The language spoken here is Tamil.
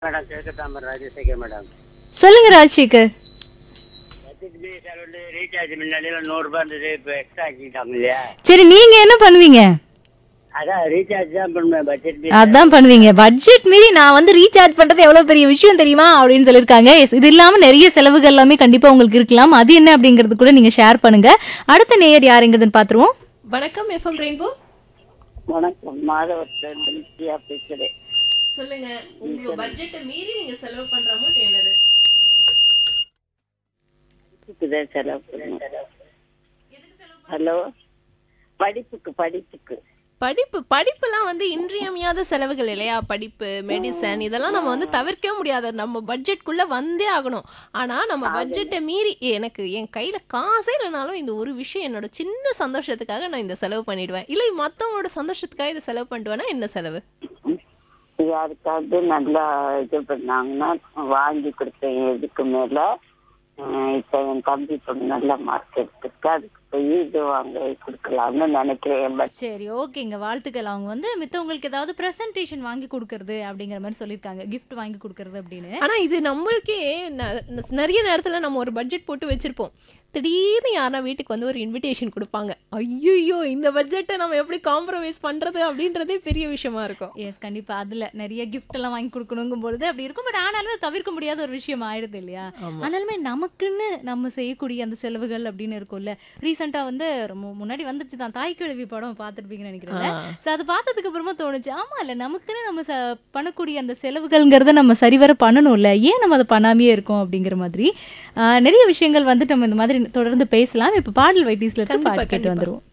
மேடம் கிழக்கு தாம்பரம் ராஜசேகர் மேடம் சொல்லுங்க ராஜசேகர் பட்ஜெட் பி வந்து ரீசார்ஜ் முன்னாடியெல்லாம் நூறுரூபா இருந்தது இப்போ எக்ஸ்ட்ரா ஆக்கிட்டாங்க இல்லையா சரி நீங்க என்ன பண்ணுவீங்க அதான் ரீசார்ஜ் தான் பண்ணுவேன் பட்ஜெட் பி அதான் பண்ணுவீங்க பட்ஜெட் மீறி நான் வந்து ரீசார்ஜ் பண்றது எவ்வளவு பெரிய விஷயம் தெரியுமா அப்படின்னு சொல்லியிருக்காங்க Yes, இது இல்லாம நிறைய செலவுகள் எல்லாமே கண்டிப்பா உங்களுக்கு இருக்கலாம் அது என்ன அப்படிங்கறது கூட நீங்க ஷேர் பண்ணுங்க அடுத்த நேயர் யாருங்கிறதுன்னு பாத்துருவோம் வணக்கம் எஃப்எம் ரெயின்போ வணக்கம் மாதவத்தில் நித்யா பேசுகிறேன் சொல்லுங்க உங்க பட்ஜெட்டை மீறி நீங்க செலவு பண்ற அமௌண்ட் என்னது படிப்புக்கு தான் செலவு பண்ணுவேன் ஹலோ படிப்புக்கு படிப்புக்கு படிப்பு படிப்புலாம் வந்து இன்றியமையாத செலவுகள் இல்லையா படிப்பு மெடிசன் இதெல்லாம் நம்ம வந்து தவிர்க்கவே முடியாது நம்ம பட்ஜெட்குள்ள வந்தே ஆகணும் ஆனா நம்ம பட்ஜெட்டை மீறி எனக்கு என் கையில காசே இல்லைனாலும் இந்த ஒரு விஷயம் என்னோட சின்ன சந்தோஷத்துக்காக நான் இந்த செலவு பண்ணிடுவேன் இல்லை மத்தவங்களோட சந்தோஷத்துக்காக இதை செலவு பண்ணிடுவேனா என்ன செலவு யாருக்காவது நல்லா இது பண்ணாங்கன்னா வாங்கி கொடுத்தேன் இதுக்கு மேல அஹ் இப்ப என் தம்பி பொண்ணு நல்ல மார்க் எடுத்துருக்கு அதுக்கு போய் இது வாங்க கொடுக்கலாம்னு நினைக்கிறேன் பட் சரி ஓகேங்க வாழ்த்துக்கள் அவங்க வந்து மித்தவங்களுக்கு ஏதாவது பிரசன்டேஷன் வாங்கி கொடுக்கறது அப்படிங்கிற மாதிரி சொல்லியிருக்காங்க gift வாங்கி கொடுக்கறது அப்படின்னு ஆனா இது நம்மளுக்கே ந- ந- நிறைய நேரத்துல நம்ம ஒரு பட்ஜெட் போட்டு வச்சிருப்போம் திடீர்னு யாரா வீட்டுக்கு வந்து ஒரு இன்விடேஷன் கொடுப்பாங்க ஐயோ இந்த பட்ஜெட்டை நம்ம எப்படி காம்ப்ரமைஸ் பண்றது அப்படின்றதே பெரிய விஷயமா இருக்கும் எஸ் கண்டிப்பா அதுல நிறைய gift எல்லாம் வாங்கி கொடுக்கணுங்கும் பொழுது அப்படி இருக்கும் பட் ஆனாலுமே அது தவிர்க்க முடியாத ஒரு விஷயம் ஆயிடுது இல்லையா ஆனாலுமே நமக்குன்னு நம்ம செய்யக்கூடிய அந்த செலவுகள் அப்படின்னு இருக்கும்ல ரீசெண்டா வந்து ரொம்ப முன்னாடி வந்துச்சு தான் தாய் கிழவி படம் பார்த்துருப்பீங்கன்னு நினைக்கிறேன் ஸோ அது பார்த்ததுக்கு அப்புறமா தோணுச்சு ஆமா இல்ல நமக்குன்னு நம்ம ச- பண்ணக்கூடிய அந்த செலவுகள்ங்கிறத நம்ம சரிவர பண்ணணும்ல ஏன் நம்ம அதை பண்ணாமையே இருக்கோம் அப்படிங்கிற மாதிரி ஆஹ், நிறைய விஷயங்கள் வந்துட்டு நம்ம இந்த மாதிரி தொடர்ந்து பேசலாம் இப்ப பாடல் வைட்டீஸ்ல இருந்து கண்டிப்பா, பாட்டு கேட்டு கண்டிப்பா. வந்துருவோம்